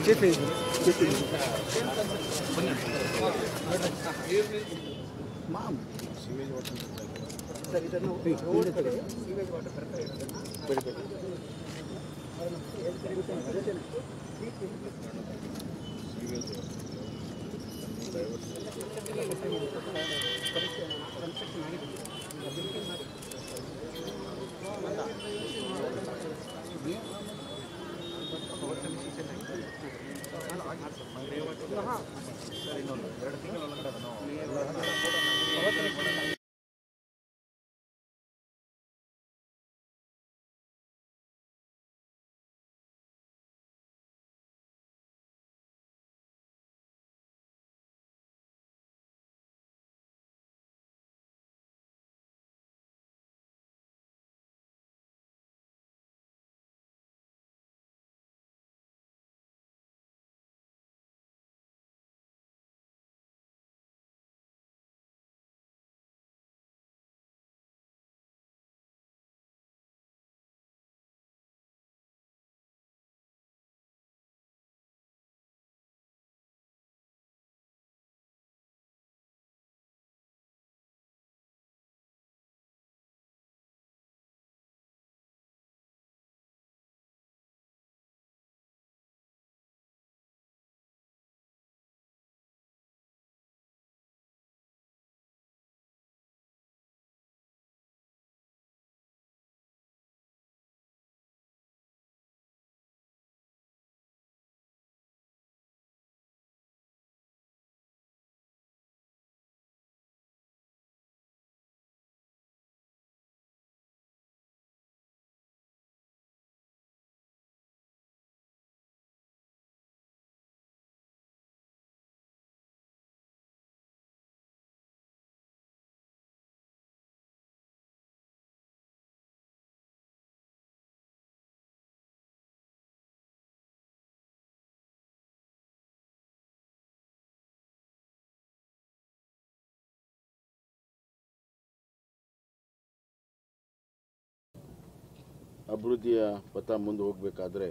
ಅಭಿವೃದ್ಧಿಯ ಪಥ ಮುಂದೆ ಹೋಗಬೇಕಾದ್ರೆ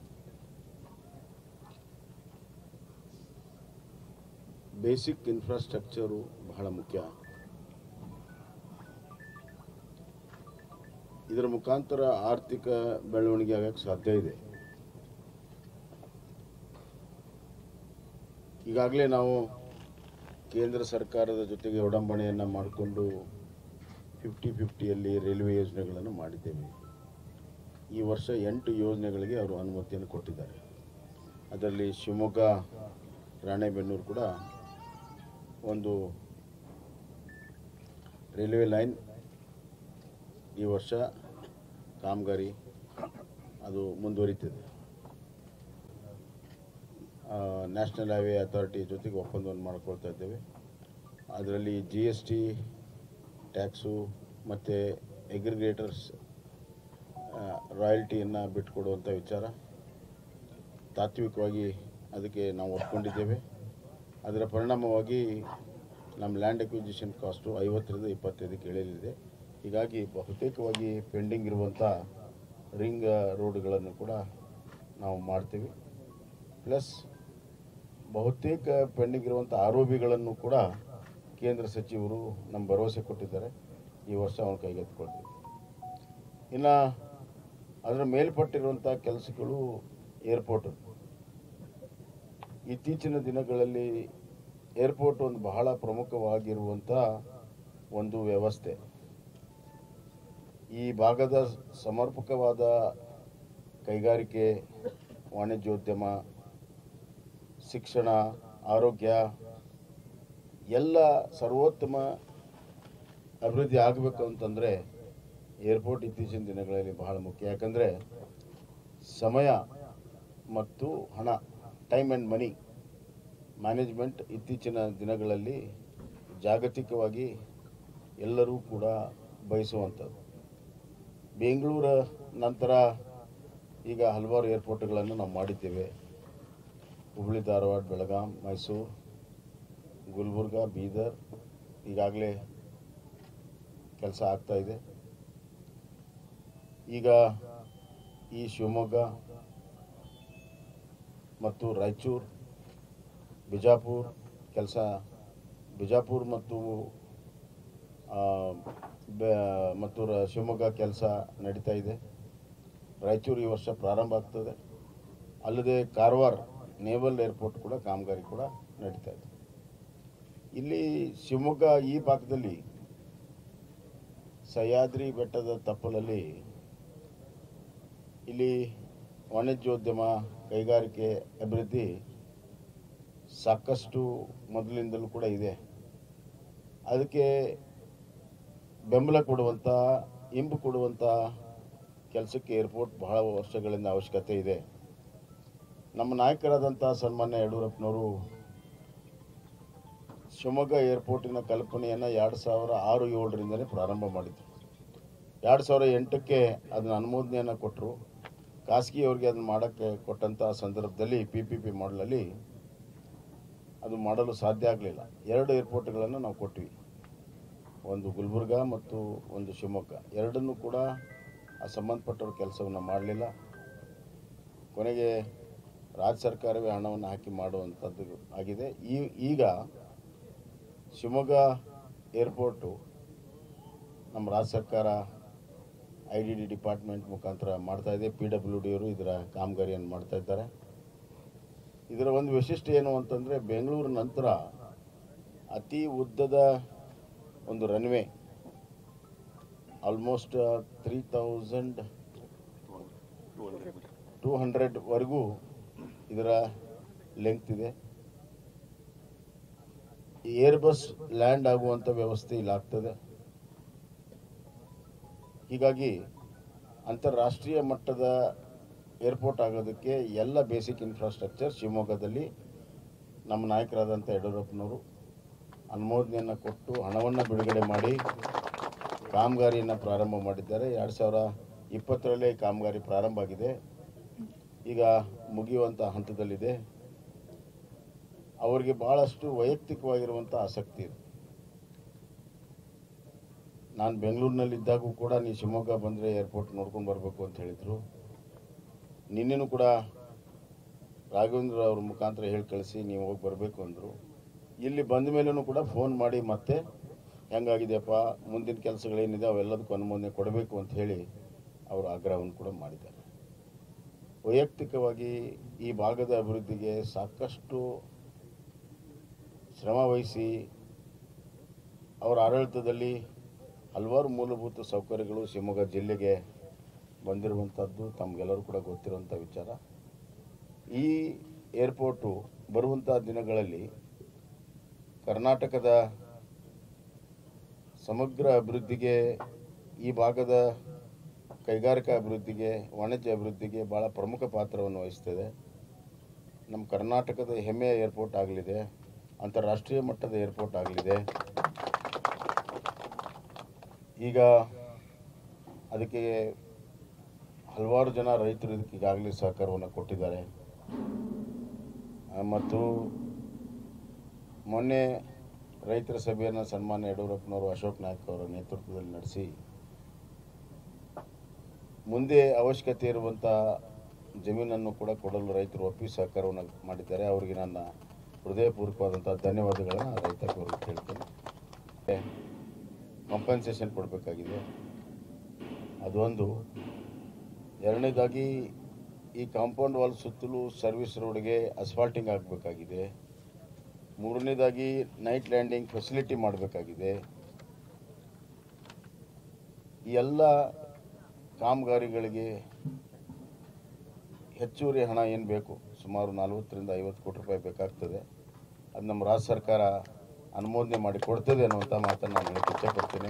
ಬೇಸಿಕ್ ಇನ್ಫ್ರಾಸ್ಟ್ರಕ್ಚರು ಬಹಳ ಮುಖ್ಯ ಇದರ ಮುಖಾಂತರ ಆರ್ಥಿಕ ಬೆಳವಣಿಗೆ ಆಗಕ್ಕೆ ಸಾಧ್ಯ ಇದೆ ಈಗಾಗಲೇ ನಾವು ಕೇಂದ್ರ ಸರ್ಕಾರದ ಜೊತೆಗೆ ಒಡಂಬಣೆಯನ್ನು ಮಾಡಿಕೊಂಡು ಫಿಫ್ಟಿ ಫಿಫ್ಟಿಯಲ್ಲಿ ರೈಲ್ವೆ ಯೋಜನೆಗಳನ್ನು ಮಾಡಿದ್ದೇವೆ ಈ ವರ್ಷ ಎಂಟು ಯೋಜನೆಗಳಿಗೆ ಅವರು ಅನುಮತಿಯನ್ನು ಕೊಟ್ಟಿದ್ದಾರೆ ಅದರಲ್ಲಿ ಶಿವಮೊಗ್ಗ ರಾಣೆಬೆನ್ನೂರು ಕೂಡ ಒಂದು ರೈಲ್ವೆ ಲೈನ್ ಈ ವರ್ಷ ಕಾಮಗಾರಿ ಅದು ಮುಂದುವರಿತಿದೆ ನ್ಯಾಷನಲ್ ಹೈವೇ ಅಥಾರಿಟಿ ಜೊತೆಗೆ ಒಪ್ಪಂದವನ್ನು ಮಾಡ್ಕೊಳ್ತಾ ಇದ್ದೇವೆ ಅದರಲ್ಲಿ ಜಿ ಎಸ್ ಟಿ ಟ್ಯಾಕ್ಸು ಮತ್ತು ಎಗ್ರಿಗೇಟರ್ಸ್ ರಾಯಲ್ಟಿಯನ್ನು ಬಿಟ್ಟುಕೊಡುವಂಥ ವಿಚಾರ ತಾತ್ವಿಕವಾಗಿ ಅದಕ್ಕೆ ನಾವು ಒಪ್ಕೊಂಡಿದ್ದೇವೆ ಅದರ ಪರಿಣಾಮವಾಗಿ ನಮ್ಮ ಲ್ಯಾಂಡ್ ಅಕ್ವಿಸಿಷನ್ ಕಾಸ್ಟು ಐವತ್ತರಿಂದ ಇಪ್ಪತ್ತೈದಕ್ಕೆ ಇಳಿಯಲಿದೆ ಹೀಗಾಗಿ ಬಹುತೇಕವಾಗಿ ಪೆಂಡಿಂಗ್ ಇರುವಂಥ ರಿಂಗ್ ರೋಡ್ಗಳನ್ನು ಕೂಡ ನಾವು ಮಾಡ್ತೀವಿ ಪ್ಲಸ್ ಬಹುತೇಕ ಪೆಂಡಿಂಗ್ ಇರುವಂಥ ಆರ್ ಗಳನ್ನು ಕೂಡ ಕೇಂದ್ರ ಸಚಿವರು ನಮ್ಮ ಭರವಸೆ ಕೊಟ್ಟಿದ್ದಾರೆ ಈ ವರ್ಷ ಅವನ ಕೈಗೆತ್ತಿಕೊಳ್ತೀವಿ ಇನ್ನು ಅದರ ಮೇಲ್ಪಟ್ಟಿರುವಂಥ ಕೆಲಸಗಳು ಏರ್ಪೋರ್ಟ್ ಇತ್ತೀಚಿನ ದಿನಗಳಲ್ಲಿ ಏರ್ಪೋರ್ಟ್ ಒಂದು ಬಹಳ ಪ್ರಮುಖವಾಗಿರುವಂಥ ಒಂದು ವ್ಯವಸ್ಥೆ ಈ ಭಾಗದ ಸಮರ್ಪಕವಾದ ಕೈಗಾರಿಕೆ ವಾಣಿಜ್ಯೋದ್ಯಮ ಶಿಕ್ಷಣ ಆರೋಗ್ಯ ಎಲ್ಲ ಸರ್ವೋತ್ತಮ ಅಭಿವೃದ್ಧಿ ಆಗಬೇಕು ಅಂತಂದರೆ ಏರ್ಪೋರ್ಟ್ ಇತ್ತೀಚಿನ ದಿನಗಳಲ್ಲಿ ಬಹಳ ಮುಖ್ಯ ಯಾಕಂದರೆ ಸಮಯ ಮತ್ತು ಹಣ ಟೈಮ್ ಆ್ಯಂಡ್ ಮನಿ ಮ್ಯಾನೇಜ್ಮೆಂಟ್ ಇತ್ತೀಚಿನ ದಿನಗಳಲ್ಲಿ ಜಾಗತಿಕವಾಗಿ ಎಲ್ಲರೂ ಕೂಡ ಬಯಸುವಂಥದ್ದು ಬೆಂಗಳೂರು ನಂತರ ಈಗ ಹಲವಾರು ಏರ್ಪೋರ್ಟ್ಗಳನ್ನು ನಾವು ಮಾಡಿದ್ದೇವೆ ಹುಬ್ಬಳ್ಳಿ ಧಾರವಾಡ ಬೆಳಗಾಂ ಮೈಸೂರು ಗುಲ್ಬರ್ಗ ಬೀದರ್ ಈಗಾಗಲೇ ಕೆಲಸ ಆಗ್ತಾ ಇದೆ ಈಗ ಈ ಶಿವಮೊಗ್ಗ ಮತ್ತು ರಾಯಚೂರು ಬಿಜಾಪುರ ಕೆಲಸ ಬಿಜಾಪುರ ಮತ್ತು ಆ, ಬೆ- ಮತ್ತು ರ- ಶಿವಮೊಗ್ಗ ಕೆಲಸ ನಡೀತಾ ಇದೆ ರಾಯಚೂರು ಈ ವರ್ಷ ಪ್ರಾರಂಭ ಆಗ್ತದೆ ಅಲ್ಲದೆ ಕಾರವಾರ ನೇವಲ್ ಏರ್ಪೋರ್ಟ್ ಕೂಡ ಕಾಮಗಾರಿ ಕೂಡ ನಡೀತಾ ಇದೆ ಇಲ್ಲಿ ಶಿವಮೊಗ್ಗ ಈ ಭಾಗದಲ್ಲಿ ಸಹ್ಯಾದ್ರಿ ಬೆಟ್ಟದ ತಪ್ಪಲಲ್ಲಿ ಇಲ್ಲಿ ವಾಣಿಜ್ಯೋದ್ಯಮ ಕೈಗಾರಿಕೆ ಅಭಿವೃದ್ಧಿ ಸಾಕಷ್ಟು ಮೊದಲಿಂದಲೂ ಕೂಡ ಇದೆ ಅದಕ್ಕೆ ಬೆಂಬಲ ಕೊಡುವಂಥ ಇಂಬು ಕೊಡುವಂಥ ಕೆಲಸಕ್ಕೆ ಏರ್ಪೋರ್ಟ್ ಬಹಳ ವರ್ಷಗಳಿಂದ ಅವಶ್ಯಕತೆ ಇದೆ ನಮ್ಮ ನಾಯಕರಾದಂಥ ಸನ್ಮಾನ್ಯ ಯಡಿಯೂರಪ್ಪನವರು ಶಿವಮೊಗ್ಗ ಏರ್ಪೋರ್ಟಿನ ಕಲ್ಪನೆಯನ್ನು ಎರಡು ಸಾವಿರ ಆರು ಏಳರಿಂದಲೇ ಪ್ರಾರಂಭ ಮಾಡಿದರು ಎರಡು ಸಾವಿರ ಎಂಟಕ್ಕೆ ಅದನ್ನ ಅನುಮೋದನೆಯನ್ನು ಕೊಟ್ಟರು ಖಾಸಗಿಯವ್ರಿಗೆ ಅದನ್ನು ಮಾಡೋಕ್ಕೆ ಕೊಟ್ಟಂಥ ಸಂದರ್ಭದಲ್ಲಿ ಪಿ ಪಿ ಪಿ ಮಾಡಲಲ್ಲಿ ಅದು ಮಾಡಲು ಸಾಧ್ಯ ಆಗಲಿಲ್ಲ ಎರಡು ಏರ್ಪೋರ್ಟ್ಗಳನ್ನು ನಾವು ಕೊಟ್ವಿ ಒಂದು ಗುಲ್ಬರ್ಗ ಮತ್ತು ಒಂದು ಶಿವಮೊಗ್ಗ ಎರಡನ್ನೂ ಕೂಡ ಆ ಸಂಬಂಧಪಟ್ಟವ್ರ ಕೆಲಸವನ್ನು ಮಾಡಲಿಲ್ಲ ಕೊನೆಗೆ ರಾಜ್ಯ ಸರ್ಕಾರವೇ ಹಣವನ್ನು ಹಾಕಿ ಮಾಡುವಂಥದ್ದು ಆಗಿದೆ ಈ ಈಗ ಶಿವಮೊಗ್ಗ ಏರ್ಪೋರ್ಟು ನಮ್ಮ ರಾಜ್ಯ ಸರ್ಕಾರ ಐ ಡಿ ಡಿ ಡಿಪಾರ್ಟ್ಮೆಂಟ್ ಮುಖಾಂತರ ಮಾಡ್ತಾ ಇದೆ ಪಿ ಡಬ್ಲ್ಯೂ ಡಿ ಅವರು ಇದರ ಕಾಮಗಾರಿಯನ್ನು ಮಾಡ್ತಾ ಇದ್ದಾರೆ ಇದರ ಒಂದು ವಿಶಿಷ್ಟ ಏನು ಅಂತಂದರೆ ಬೆಂಗಳೂರು ನಂತರ ಅತಿ ಉದ್ದದ ಒಂದು runway almost three thousand two ಹಂಡ್ರೆಡ್ವರೆಗೂ ಇದರ ಲೆಂತ್ ಇದೆ ಏರ್ ಬಸ್ ಲ್ಯಾಂಡ್ ಆಗುವಂಥ ವ್ಯವಸ್ಥೆ ಇಲ್ಲಿ ಆಗ್ತದೆ ಹೀಗಾಗಿ ಅಂತಾರಾಷ್ಟ್ರೀಯ ಮಟ್ಟದ ಏರ್ಪೋರ್ಟ್ ಆಗೋದಕ್ಕೆ ಎಲ್ಲ ಬೇಸಿಕ್ ಇನ್ಫ್ರಾಸ್ಟ್ರಕ್ಚರ್ ಶಿವಮೊಗ್ಗದಲ್ಲಿ ನಮ್ಮ ನಾಯಕರಾದಂಥ ಯಡಿಯೂರಪ್ಪನವರು ಅನುಮೋದನೆಯನ್ನು ಕೊಟ್ಟು ಹಣವನ್ನು ಬಿಡುಗಡೆ ಮಾಡಿ ಕಾಮಗಾರಿಯನ್ನು ಪ್ರಾರಂಭ ಮಾಡಿದ್ದಾರೆ ಎರಡು ಸಾವಿರ ಇಪ್ಪತ್ತರಲ್ಲೇ ಈ ಕಾಮಗಾರಿ ಪ್ರಾರಂಭ ಆಗಿದೆ ಈಗ ಮುಗಿಯುವಂಥ ಹಂತದಲ್ಲಿದೆ ಅವರಿಗೆ ಭಾಳಷ್ಟು ವೈಯಕ್ತಿಕವಾಗಿರುವಂಥ ಆಸಕ್ತಿ ಇದೆ ನಾನು ಬೆಂಗಳೂರಿನಲ್ಲಿದ್ದಾಗೂ ಕೂಡ ನೀ ಶಿವಮೊಗ್ಗ ಬಂದರೆ ಏರ್ಪೋರ್ಟ್ ನೋಡ್ಕೊಂಡು ಬರಬೇಕು ಅಂತ ಹೇಳಿದರು ನಿನ್ನೆನೂ ಕೂಡ ರಾಘವೇಂದ್ರ ಅವ್ರ ಮುಖಾಂತರ ಹೇಳಿ ಕಳಿಸಿ ನೀವು ಹೋಗಿ ಬರಬೇಕು ಅಂದರು ಇಲ್ಲಿ ಬಂದ ಮೇಲೂ ಕೂಡ ಫೋನ್ ಮಾಡಿ ಮತ್ತೆ ಹೆಂಗಾಗಿದೆಯಪ್ಪ ಮುಂದಿನ ಕೆಲಸಗಳೇನಿದೆ ಅವೆಲ್ಲದಕ್ಕೂ ಅನುಮೋದನೆ ಕೊಡಬೇಕು ಅಂತ ಹೇಳಿ ಅವರು ಆಗ್ರಹವನ್ನು ಕೂಡ ಮಾಡಿದ್ದಾರೆ ವೈಯಕ್ತಿಕವಾಗಿ ಈ ಭಾಗದ ಅಭಿವೃದ್ಧಿಗೆ ಸಾಕಷ್ಟು ಶ್ರಮ ವಹಿಸಿ ಅವರ ಆಡಳಿತದಲ್ಲಿ ಹಲವಾರು ಮೂಲಭೂತ ಸೌಕರ್ಯಗಳು ಶಿವಮೊಗ್ಗ ಜಿಲ್ಲೆಗೆ ಬಂದಿರುವಂಥದ್ದು ತಮಗೆಲ್ಲರೂ ಕೂಡ ಗೊತ್ತಿರುವಂಥ ವಿಚಾರ ಈ ಏರ್ಪೋರ್ಟು ಬರುವಂಥ ದಿನಗಳಲ್ಲಿ ಕರ್ನಾಟಕದ ಸಮಗ್ರ ಅಭಿವೃದ್ಧಿಗೆ ಈ ಭಾಗದ ಕೈಗಾರಿಕಾ ಅಭಿವೃದ್ಧಿಗೆ ವಾಣಿಜ್ಯ ಅಭಿವೃದ್ಧಿಗೆ ಭಾಳ ಪ್ರಮುಖ ಪಾತ್ರವನ್ನು ವಹಿಸ್ತದೆ ನಮ್ಮ ಕರ್ನಾಟಕದ ಹೆಮ್ಮೆಯ ಏರ್ಪೋರ್ಟ್ ಆಗಲಿದೆ ಅಂತಾರಾಷ್ಟ್ರೀಯ ಮಟ್ಟದ ಏರ್ಪೋರ್ಟ್ ಆಗಲಿದೆ ಈಗ ಅದಕ್ಕೆ ಹಲವಾರು ಜನ ರೈತರು ಇದಕ್ಕೆ ಈಗಾಗಲೇ ಸಹಕಾರವನ್ನು ಕೊಟ್ಟಿದ್ದಾರೆ ಆ, ಮತ್ತು ಮೊನ್ನೆ ರೈತರ ಸಭೆಯನ್ನು ಸನ್ಮಾನ್ಯ ಯಡಿಯೂರಪ್ಪನವರು ಅಶೋಕ್ ನಾಯ್ಕ ಅವರ ನೇತೃತ್ವದಲ್ಲಿ ನಡೆಸಿ ಮುಂದೆ ಅವಶ್ಯಕತೆ ಇರುವಂಥ ಜಮೀನನ್ನು ಕೂಡ ಕೊಡಲು ರೈತರು ಒಪ್ಪಿ ಸಹಕಾರವನ್ನು ಮಾಡಿದ್ದಾರೆ ಅವರಿಗೆ ನನ್ನ ಹೃದಯಪೂರ್ವಕವಾದಂಥ ಧನ್ಯವಾದಗಳನ್ನು ರೈತರಿಗೆ ಅವ್ರಿಗೆ ಕೇಳ್ತೇನೆ ಕಂಪನ್ಸೇಷನ್ ಕೊಡಬೇಕಾಗಿದೆ ಅದೊಂದು ಎರಡನೇದಾಗಿ ಈ ಕಾಂಪೌಂಡ್ ವಾಲ್ ಸುತ್ತಲೂ ಸರ್ವಿಸ್ ರೋಡ್ಗೆ ಅಸ್ಫಾಲ್ಟಿಂಗ್ ಆಗಬೇಕಾಗಿದೆ ಮೂರನೇದಾಗಿ ನೈಟ್ ಲ್ಯಾಂಡಿಂಗ್ ಫೆಸಿಲಿಟಿ ಮಾಡಬೇಕಾಗಿದೆ ಈ ಎಲ್ಲ ಕಾಮಗಾರಿಗಳಿಗೆ ಹೆಚ್ಚುವರಿ ಹಣ ಏನು ಬೇಕು ಸುಮಾರು ನಲವತ್ತರಿಂದ ಐವತ್ತು ಕೋಟಿ ರೂಪಾಯಿ ಬೇಕಾಗ್ತದೆ ಅದು ನಮ್ಮ ರಾಜ್ಯ ಸರ್ಕಾರ ಅನುಮೋದನೆ ಮಾಡಿ ಕೊಡ್ತದೆ ಅನ್ನುವಂಥ ಮಾತನ್ನು ನಾನು ಹೇಳಕ್ಕೆ ಇಚ್ಛೆಪಡ್ತೀನಿ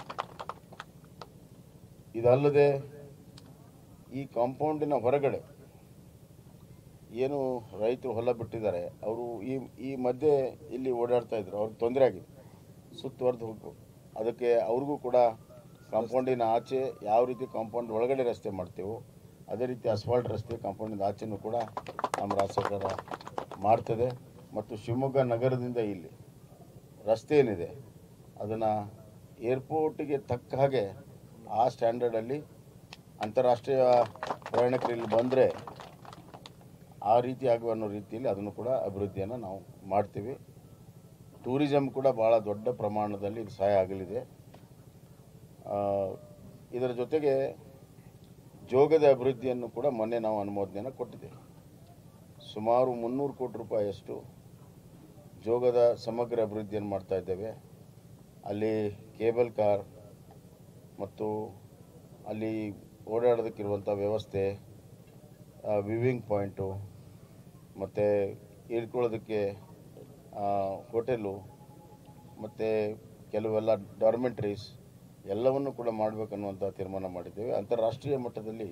ಇದಲ್ಲದೆ ಈ ಕಾಂಪೌಂಡಿನ ಹೊರಗಡೆ ಏನು ರೈತರು ಹೊಲ ಬಿಟ್ಟಿದ್ದಾರೆ ಅವರು ಈ ಈ ಮಧ್ಯೆ ಇಲ್ಲಿ ಓಡಾಡ್ತಾ ಇದ್ರು ಅವ್ರಿಗೆ ತೊಂದರೆ ಆಗಿದೆ ಸುತ್ತುವರೆದು ಹೋಗ್ಬೇಕು ಅದಕ್ಕೆ ಅವ್ರಿಗೂ ಕೂಡ ಕಾಂಪೌಂಡಿನ ಆಚೆ ಯಾವ ರೀತಿ ಕಾಂಪೌಂಡ್ ಒಳಗಡೆ ರಸ್ತೆ ಮಾಡ್ತೇವೋ ಅದೇ ರೀತಿ ಅಸ್ಫಾಲ್ಟ್ ರಸ್ತೆ ಕಾಂಪೌಂಡಿನ ಆಚೆನೂ ಕೂಡ ನಮ್ಮ ರಾಜ್ಯ ಸರ್ಕಾರ ಮಾಡ್ತದೆ ಮತ್ತು ಶಿವಮೊಗ್ಗ ನಗರದಿಂದ ಇಲ್ಲಿ ರಸ್ತೆ ಏನಿದೆ ಅದನ್ನು ಏರ್ಪೋರ್ಟಿಗೆ ತಕ್ಕ ಹಾಗೆ ಆ ಸ್ಟ್ಯಾಂಡರ್ಡಲ್ಲಿ ಅಂತಾರಾಷ್ಟ್ರೀಯ ಪ್ರಯಾಣಿಕರು ಇಲ್ಲಿ ಬಂದರೆ ಆ ರೀತಿ ಆಗುವ ಅನ್ನೋ ರೀತಿಯಲ್ಲಿ ಅದನ್ನು ಕೂಡ ಅಭಿವೃದ್ಧಿಯನ್ನು ನಾವು ಮಾಡ್ತೀವಿ ಟೂರಿಸಂ ಕೂಡ ಭಾಳ ದೊಡ್ಡ ಪ್ರಮಾಣದಲ್ಲಿ ಇದು ಸಹಾಯ ಆಗಲಿದೆ ಆ, ಇದರ ಜೊತೆಗೆ ಜೋಗದ ಅಭಿವೃದ್ಧಿಯನ್ನು ಕೂಡ ಮೊನ್ನೆ ನಾವು ಅನುಮೋದನೆಯನ್ನು ಕೊಟ್ಟಿದ್ದೇವೆ ಸುಮಾರು ಮುನ್ನೂರು ಕೋಟಿ ರೂಪಾಯಿಯಷ್ಟು ಜೋಗದ ಸಮಗ್ರ ಅಭಿವೃದ್ಧಿಯನ್ನು ಮಾಡ್ತಾ ಇದ್ದೇವೆ ಅಲ್ಲಿ ಕೇಬಲ್ ಕಾರ್ ಮತ್ತು ಅಲ್ಲಿ ಓಡಾಡೋದಕ್ಕಿರುವಂಥ ವ್ಯವಸ್ಥೆ ವಿವಿಂಗ್ ಪಾಯಿಂಟು ಮತ್ತು ಇಳ್ಕೊಳ್ಳೋದಕ್ಕೆ ಹೋಟೆಲು ಮತ್ತು ಕೆಲವೆಲ್ಲ ಡಾರ್ಮೆಂಟ್ರೀಸ್ ಎಲ್ಲವನ್ನು ಕೂಡ ಮಾಡಬೇಕನ್ನುವಂಥ ತೀರ್ಮಾನ ಮಾಡಿದ್ದೇವೆ ಅಂತಾರಾಷ್ಟ್ರೀಯ ಮಟ್ಟದಲ್ಲಿ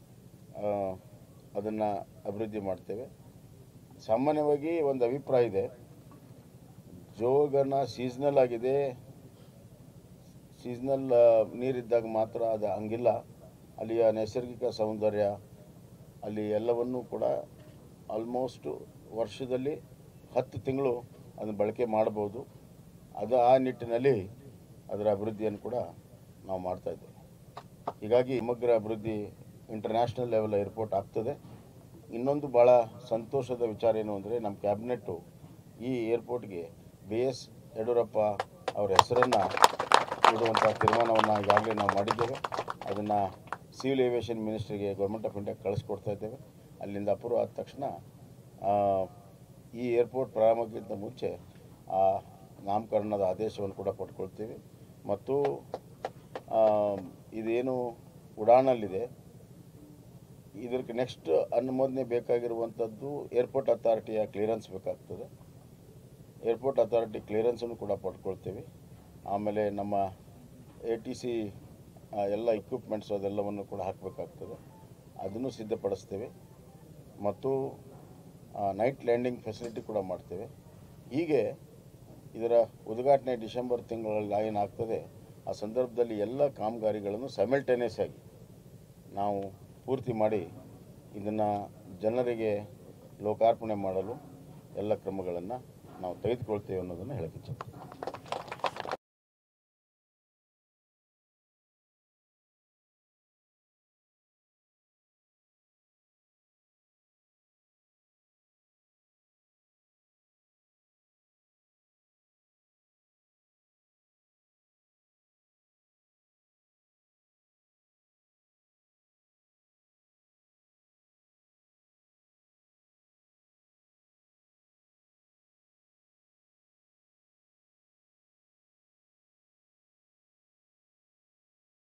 ಅದನ್ನು ಅಭಿವೃದ್ಧಿ ಮಾಡ್ತೇವೆ ಸಾಮಾನ್ಯವಾಗಿ ಒಂದು ಅಭಿಪ್ರಾಯ ಇದೆ ಜೋಗನ ಸೀಸ್ನಲ್ ಆಗಿದೆ ಸೀಸ್ನಲ್ ನೀರಿದ್ದಾಗ ಮಾತ್ರ ಅದು ಹಂಗಿಲ್ಲ ಅಲ್ಲಿಯ ನೈಸರ್ಗಿಕ ಸೌಂದರ್ಯ ಅಲ್ಲಿ ಎಲ್ಲವನ್ನೂ ಕೂಡ ಆಲ್ಮೋಸ್ಟ್ ವರ್ಷದಲ್ಲಿ ಹತ್ತು ತಿಂಗಳು ಅದನ್ನು ಬಳಕೆ ಮಾಡ್ಬೋದು ಅದು ಆ ನಿಟ್ಟಿನಲ್ಲಿ ಅದರ ಅಭಿವೃದ್ಧಿಯನ್ನು ಕೂಡ ನಾವು ಮಾಡ್ತಾ ಇದ್ದೇವೆ ಹೀಗಾಗಿ ಸಮಗ್ರ ಅಭಿವೃದ್ಧಿ ಇಂಟರ್ನ್ಯಾಷನಲ್ ಲೆವೆಲ್ ಏರ್ಪೋರ್ಟ್ ಆಗ್ತದೆ ಇನ್ನೊಂದು ಭಾಳ ಸಂತೋಷದ ವಿಚಾರ ಏನು ಅಂದರೆ ನಮ್ಮ ಕ್ಯಾಬಿನೆಟ್ಟು ಈ ಏರ್ಪೋರ್ಟ್ಗೆ ಬಿ ಎಸ್ ಯಡಿಯೂರಪ್ಪ ಅವರ ಹೆಸರನ್ನು ಇಡುವಂಥ ತೀರ್ಮಾನವನ್ನು ಈಗಾಗಲೇ ನಾವು ಮಾಡಿದ್ದೇವೆ ಅದನ್ನು ಸಿವಿಲ್ ಏವಿಯೇಷನ್ ಮಿನಿಸ್ಟ್ರಿಗೆ ಗೌರ್ಮೆಂಟ್ ಆಫ್ ಇಂಡಿಯಾ ಕಳಿಸ್ಕೊಡ್ತಾ ಇದ್ದೇವೆ ಅಲ್ಲಿಂದ ಅಪ್ರೂವ್ ಆದ ತಕ್ಷಣ ಆ, ಈ ಏರ್ಪೋರ್ಟ್ ಪ್ರಾರಂಭಕ್ಕಿಂತ ಮುಂಚೆ ಆ ನಾಮಕರಣದ ಆದೇಶವನ್ನು ಕೂಡ ಪಡ್ಕೊಳ್ತೀವಿ ಮತ್ತು ಆ, ಇದೇನು ಉಡಾನಲ್ಲಿದೆ ಇದಕ್ಕೆ ನೆಕ್ಸ್ಟ್ ಅನುಮೋದನೆ ಬೇಕಾಗಿರುವಂಥದ್ದು ಏರ್ಪೋರ್ಟ್ ಅಥಾರಿಟಿಯ ಕ್ಲಿಯರೆನ್ಸ್ ಬೇಕಾಗ್ತದೆ ಏರ್ಪೋರ್ಟ್ ಅಥಾರಿಟಿ ಕ್ಲಿಯರೆನ್ಸನ್ನು ಕೂಡ ಪಡ್ಕೊಳ್ತೀವಿ ಆಮೇಲೆ ನಮ್ಮ ಎ ಟಿ ಸಿ ಎಲ್ಲ ಇಕ್ವಿಪ್ಮೆಂಟ್ಸ್ ಅದೆಲ್ಲವನ್ನು ಕೂಡ ಹಾಕಬೇಕಾಗ್ತದೆ ಅದನ್ನು ಸಿದ್ಧಪಡಿಸ್ತೇವೆ ಮತ್ತು ನೈಟ್ ಲ್ಯಾಂಡಿಂಗ್ ಫೆಸಿಲಿಟಿ ಕೂಡ ಮಾಡ್ತೇವೆ ಹೀಗೆ ಇದರ ಉದ್ಘಾಟನೆ ಡಿಸೆಂಬರ್ ತಿಂಗಳಲ್ಲಿ ಏನಾಗ್ತದೆ ಆ ಸಂದರ್ಭದಲ್ಲಿ ಎಲ್ಲ ಕಾಮಗಾರಿಗಳನ್ನು ಸೈಮಲ್ಟೇನಿಯಸ್ ಆಗಿ ನಾವು ಪೂರ್ತಿ ಮಾಡಿ ಇದನ್ನು ಜನರಿಗೆ ಲೋಕಾರ್ಪಣೆ ಮಾಡಲು ಎಲ್ಲ ಕ್ರಮಗಳನ್ನು ನಾವು ತೆಗೆದುಕೊಳ್ತೇವೆ ಅನ್ನೋದನ್ನು ಹೇಳಕ್ಕೆ ಇಚ್ಛೆ